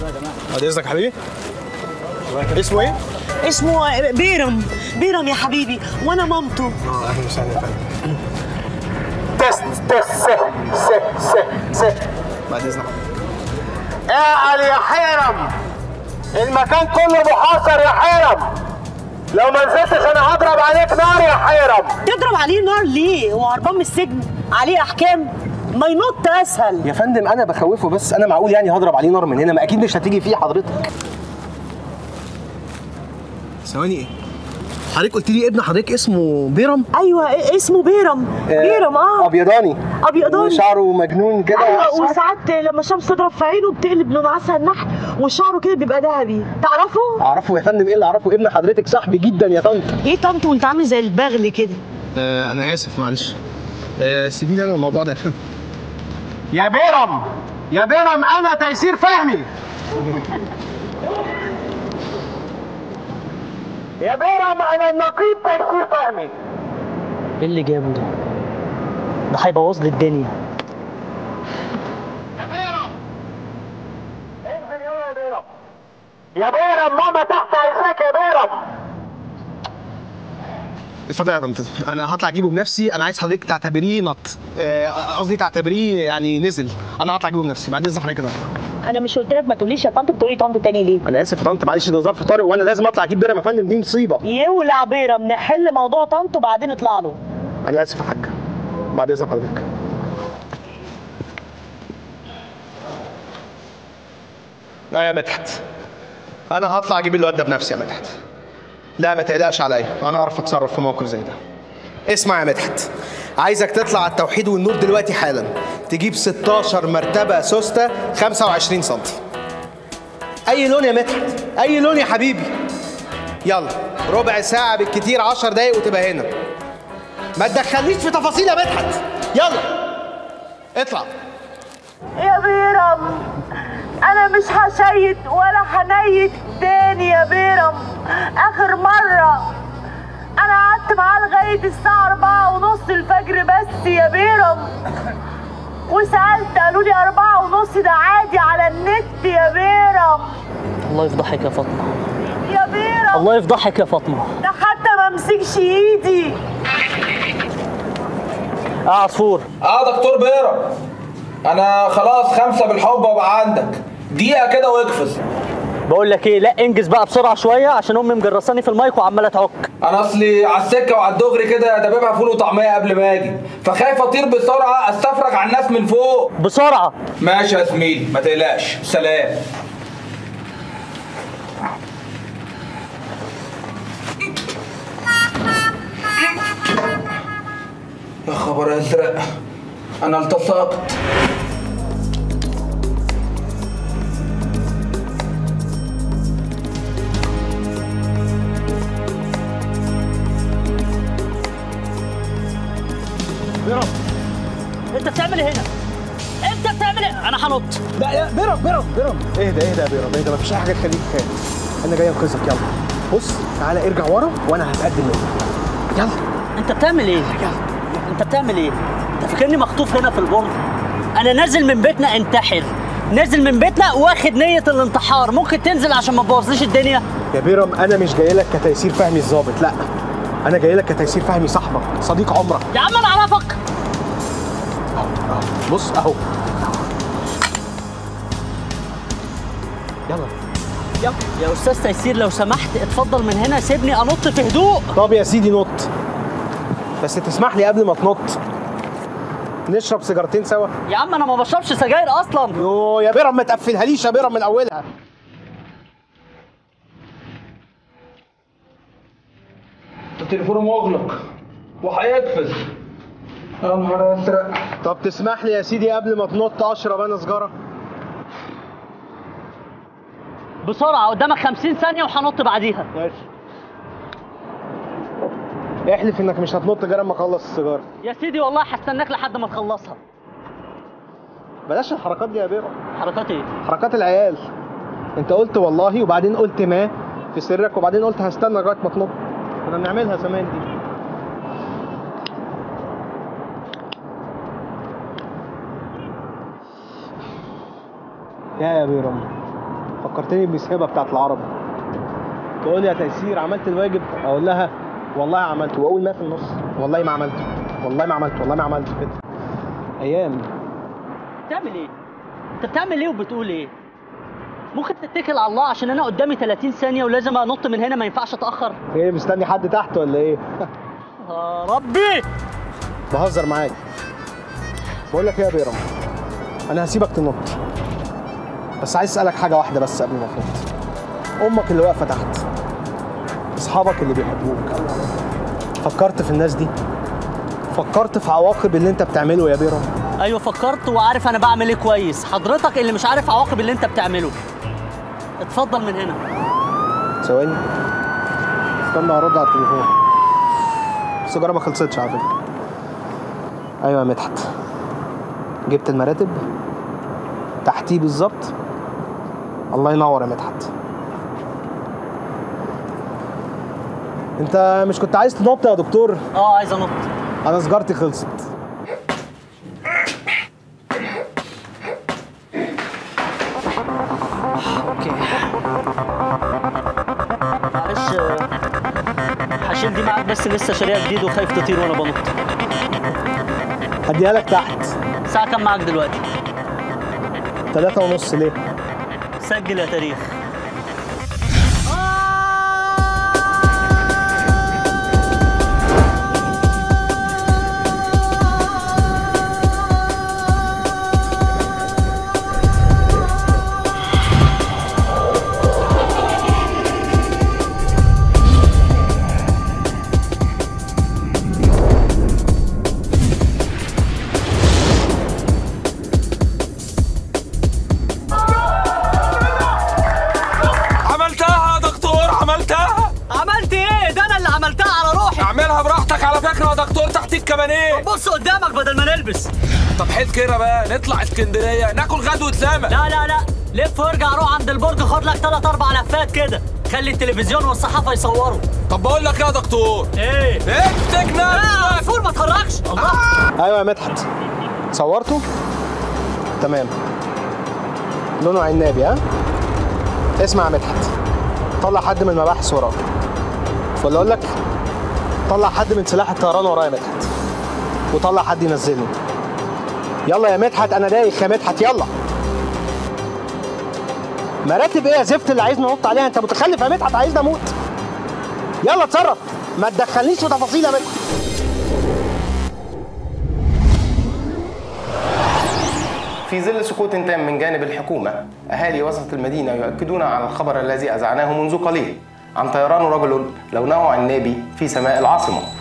بعد اذنك يا حبيبي اسمه ايه؟ اسمه بيرم بيرم يا حبيبي وانا مامته اه اهلا وسهلا يا فندم تست تست س س س س بعد اذنك اعل يا حيرم المكان كله محاصر يا حيرم لو ما نزلتش انا هضرب عليك نار يا حيرم تضرب عليه نار ليه هو هربان من السجن عليه احكام ما ينط اسهل يا فندم انا بخوفه بس انا معقول يعني هضرب عليه نار من هنا ما اكيد مش هتيجي فيه حضرتك ثواني ايه حضرتك قلت لي ابن حضرتك اسمه بيرم ايوه إيه اسمه بيرم بيرم اه ابيضاني ابيضاني شعره مجنون كده ايوه وساعات لما الشمس تضرب في عينه بتقلب لون عسل النحل وشعره كده بيبقى ذهبي تعرفه؟ اعرفه يا فندم ايه اللي اعرفه ابن حضرتك صاحبي جدا يا طنط ايه طنط وانت عامل زي البغل كده آه انا اسف معلش آه سيبيني انا الموضوع ده يا بيرم يا بيرم انا تيسير فهمي يا بيرم انا النقيب تيسير فهمي ايه اللي جابه ده؟ ده هيبوظ لي الدنيا يا بيرم انزل يلا يا بيرم يا بيرم ماما تحت عايزاك يا بيرم اتفضل يا طنط انا هطلع اجيبه بنفسي انا عايز حضرتك تعتبريه نط آه، قصدي تعتبريه يعني نزل انا هطلع اجيبه بنفسي بعد اذن حضرتك كده انا مش قلت لك ما تقوليش يا طنط بتقولي طنط تاني ليه؟ انا اسف يا طنط معلش ده ظرف طارئ وانا لازم اطلع اجيب بيرم يا فندم دي مصيبه يولع بيرم نحل موضوع طنط وبعدين اطلع له انا اسف يا حاجه بعد اذن حضرتك لا يا مدحت انا هطلع اجيب الواد ده بنفسي يا مدحت لا ما تقلقش عليا انا اعرف اتصرف في موقف زي ده اسمع يا مدحت عايزك تطلع على التوحيد والنور دلوقتي حالا تجيب 16 مرتبه سوسته 25 سم اي لون يا مدحت اي لون يا حبيبي يلا ربع ساعه بالكتير 10 دقايق وتبقى هنا ما تدخلنيش في تفاصيل يا مدحت يلا اطلع يا بيرم انا مش هشيت ولا هنيت تاني يا بيرم اخر مرة انا قعدت معاه لغاية الساعة أربعة ونص الفجر بس يا بيرم وسألت قالوا لي أربعة ونص ده عادي على النت يا بيرم الله يفضحك يا فاطمه يا بيرم الله يفضحك يا فاطمه ده حتى ما مسكش ايدي اه عصفور اه دكتور بيرم انا خلاص خمسة بالحب وابقى عندك دقيقة كده واقفز بقول لك ايه لا انجز بقى بسرعه شويه عشان امي مجرساني في المايك وعماله تعك انا اصلي على السكة وعلى الدغري كده دبابها فول وطعمية قبل ما اجي فخايف اطير بسرعة استفرج على الناس من فوق بسرعه ماشي يا زميلي ما تقلقش سلام يا خبر ازرق انا التصقت انت بتعمل ايه هنا انت بتعمل ايه انا هنط لا يا بيرم بيرم بيرم اهدى اهدى يا بيرم اهدى مفيش اي حاجه تخليك خايف انا جاي انقذك يلا بص تعالى ارجع ورا وانا هتقدم منك يلا انت بتعمل ايه انت بتعمل ايه انت فاكرني مخطوف هنا في البرج انا نازل من بيتنا انتحر نازل من بيتنا واخد نية الانتحار ممكن تنزل عشان ما تبوظليش الدنيا يا بيرم انا مش جاي لك كتيسير فهمي الظابط لا انا جاي لك كتيسير فهمي صاحبك صديق عمرك يا عم انا اعرفك بص اهو يلا يا يا استاذ تيسير لو سمحت اتفضل من هنا سيبني انط في هدوء طب يا سيدي نط بس تسمح لي قبل ما تنط نشرب سيجارتين سوا يا عم انا ما بشربش سجاير اصلا يوه يا بيرم ما تقفلهاليش يا بيرم من اولها التليفون مغلق وهيقفز يا نهار ازرق طب تسمح لي يا سيدي قبل ما تنط اشرب انا سجاره بسرعه قدامك 50 ثانيه وهنط بعديها ماشي احلف انك مش هتنط غير اما اخلص السيجاره يا سيدي والله هستناك لحد ما تخلصها بلاش الحركات دي يا بيرم حركات ايه حركات العيال انت قلت والله وبعدين قلت ما في سرك وبعدين قلت هستنى لغايه ما تنط كنا بنعملها زمان دي يا يا بيرم فكرتني بمسهبه بتاعت العربي تقول لي يا تيسير عملت الواجب اقول لها والله عملته واقول ما في النص والله ما عملته والله ما عملته والله ما عملته كده ايام بتعمل ايه؟ انت بتعمل ايه وبتقول ايه؟ ممكن تتكل على الله عشان انا قدامي 30 ثانية ولازم انط من هنا ما ينفعش اتأخر ايه مستني حد تحت ولا ايه يا ربي بهزر معاك بقول لك ايه يا بيرم انا هسيبك تنط بس عايز اسالك حاجه واحده بس قبل ما تنط امك اللي واقفه تحت اصحابك اللي بيحبوك فكرت في الناس دي فكرت في عواقب اللي انت بتعمله يا بيرم ايوه فكرت وعارف انا بعمل ايه كويس حضرتك اللي مش عارف عواقب اللي انت بتعمله اتفضل من هنا ثواني استنى ارد على التليفون السيجاره ما خلصتش على فكره ايوه يا مدحت جبت المراتب تحتيه بالظبط الله ينور يا مدحت انت مش كنت عايز تنط يا دكتور اه عايز انط انا سجارتي خلصت اوكي معلش آه، هشيل دي معاك بس لسه شاريها جديد وخايف تطير وانا بنط هديها لك تحت الساعة كام معاك دلوقتي؟ ثلاثة ونص ليه سجل يا تاريخ عملتها يا دكتور عملتها عملت ايه؟ ده انا اللي عملتها على روحي اعملها براحتك على فكره يا دكتور تحت الكبانيه بص قدامك بدل ما نلبس طب حيث كده بقى نطلع اسكندريه ناكل غدوه سمك لا لا لا لف وارجع روح عند البرج خد لك ثلاث اربع لفات كده خلي التلفزيون والصحافه يصوروا طب بقول لك إيه يا دكتور ايه امسك لا نفسك عصفور ما تخرجش الله ايوه يا مدحت صورته تمام لونه عنابي ها اسمع يا مدحت طلع حد من المباحث وراك ولا اقول لك طلع حد من سلاح الطيران ورايا يا مدحت وطلع حد ينزلني يلا يا مدحت انا دايخ يا مدحت يلا مراتب ايه يا زفت اللي عايزني انط عليها انت متخلف يا مدحت عايزني اموت يلا اتصرف ما تدخلنيش في تفاصيل يا مدحت في ظل سكوت تام من جانب الحكومة أهالي وسط المدينة يؤكدون على الخبر الذي أذعناه منذ قليل عن طيران رجل لونه عنابي في سماء العاصمة